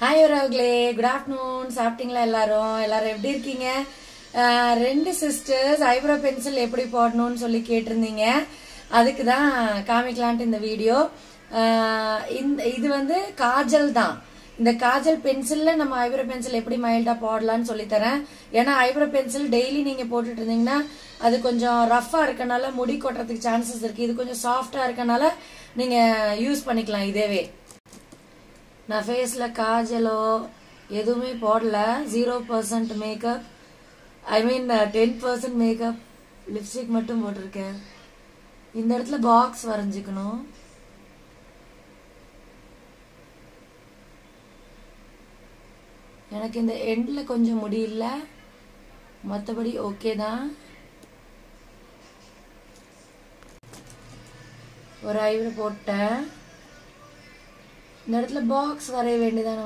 hi உறவுகளே good afternoon சாப்பிட்டீங்களா எல்லாரும் எல்லாரும் எப்படி இருக்கீங்க அஹ், ரெண்டு சிஸ்டர்ஸ் ஐப்ரோ பென்சில் எப்படி போடணும்னு சொல்லி கேட்டிருந்தீங்க அதுக்கு தான் காமிக்கலான்ட்டு இந்த வீடியோ அஹ், இந்த இது வந்து காஜல் தான் இந்த காஜல் பென்சில்ல நம்ம ஐப்ரோ பென்சில் எப்படி மைல்டா போடலாம்னு சொல்லி தரேன் ஏன்னா ஐப்ரோ பென்சில் டெய்லி நீங்க போட்டுட்டு இருந்தீங்கன்னா அது கொஞ்சம் ரஃபா இருக்கனால முடி கொட்டுறதுக்கு சான்சஸ் இருக்கு இது கொஞ்சம் சாஃப்டா இருக்கனால நீங்க யூஸ் பண்ணிக்கலாம் இதேவே நான் ஃபேஸில் காஜலோ எதுவுமே போடல zero percent makeup I mean ten percent makeup lipstick மட்டும் போட்டிருக்கேன் இந்த இடத்துல பாக்ஸ் வரைஞ்சிக்கணும் எனக்கு இந்த எண்டில் கொஞ்சம் முடியல மற்றபடி ஓகே தான் ஒரு ஐப்ரோ போட்டேன் இந்த இடத்துல பாக்ஸ் வரைய வேண்டியதான